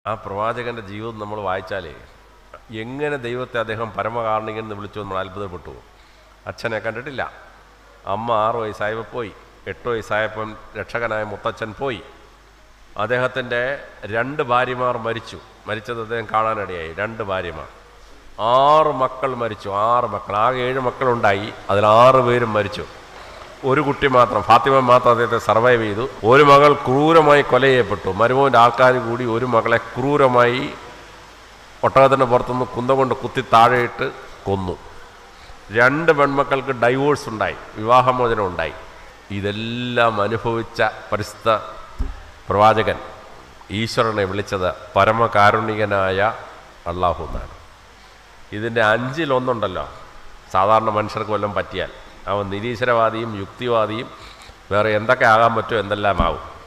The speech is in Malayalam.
ആ പ്രവാചകൻ്റെ ജീവിതം നമ്മൾ വായിച്ചാലേ എങ്ങനെ ദൈവത്തെ അദ്ദേഹം പരമകാരുണികൻ എന്ന് വിളിച്ചു നമ്മൾ അത്ഭുതപ്പെട്ടു പോകും. അച്ഛനെ കണ്ടിട്ടില്ല അമ്മ ആറ് വയസ്സായപ്പോൾ പോയി എട്ട് വയസ്സായപ്പം രക്ഷകനായ മുത്തച്ഛൻ പോയി അദ്ദേഹത്തിൻ്റെ രണ്ട് ഭാര്യമാർ മരിച്ചു മരിച്ചത് അദ്ദേഹം കാണാനിടയായി രണ്ട് ഭാര്യമാർ ആറ് മക്കൾ മരിച്ചു ആറ് മക്കൾ ആകെ ഏഴ് മക്കളുണ്ടായി അതിൽ ആറ് പേരും മരിച്ചു ഒരു കുട്ടി മാത്രം ഫാത്തിമ മാത്രം അദ്ദേഹത്തെ സർവൈവ് ചെയ്തു ഒരു മകൾ ക്രൂരമായി കൊല ചെയ്യപ്പെട്ടു മരുമോൻ്റെ ആൾക്കാർ കൂടി ഒരു മകളെ ക്രൂരമായി ഒട്ടകത്തിൻ്റെ പുറത്തുനിന്ന് കുന്തം കൊണ്ട് കുത്തി താഴെയിട്ട് കൊന്നു രണ്ട് പെൺമക്കൾക്ക് ഡൈവോഴ്സ് ഉണ്ടായി വിവാഹമോചനം ഉണ്ടായി ഇതെല്ലാം അനുഭവിച്ച പരിസ്ഥ പ്രവാചകൻ ഈശ്വരനെ വിളിച്ചത് പരമകാരുണികനായ അള്ളാഹു എന്നാണ് ഇതിൻ്റെ അഞ്ചിലൊന്നുണ്ടല്ലോ സാധാരണ മനുഷ്യർക്ക് വല്ലതും പറ്റിയാൽ അവൻ നിരീശ്വരവാദിയും യുക്തിവാദിയും വേറെ എന്തൊക്കെ ആകാൻ പറ്റുമോ എന്തെല്ലാം ആവും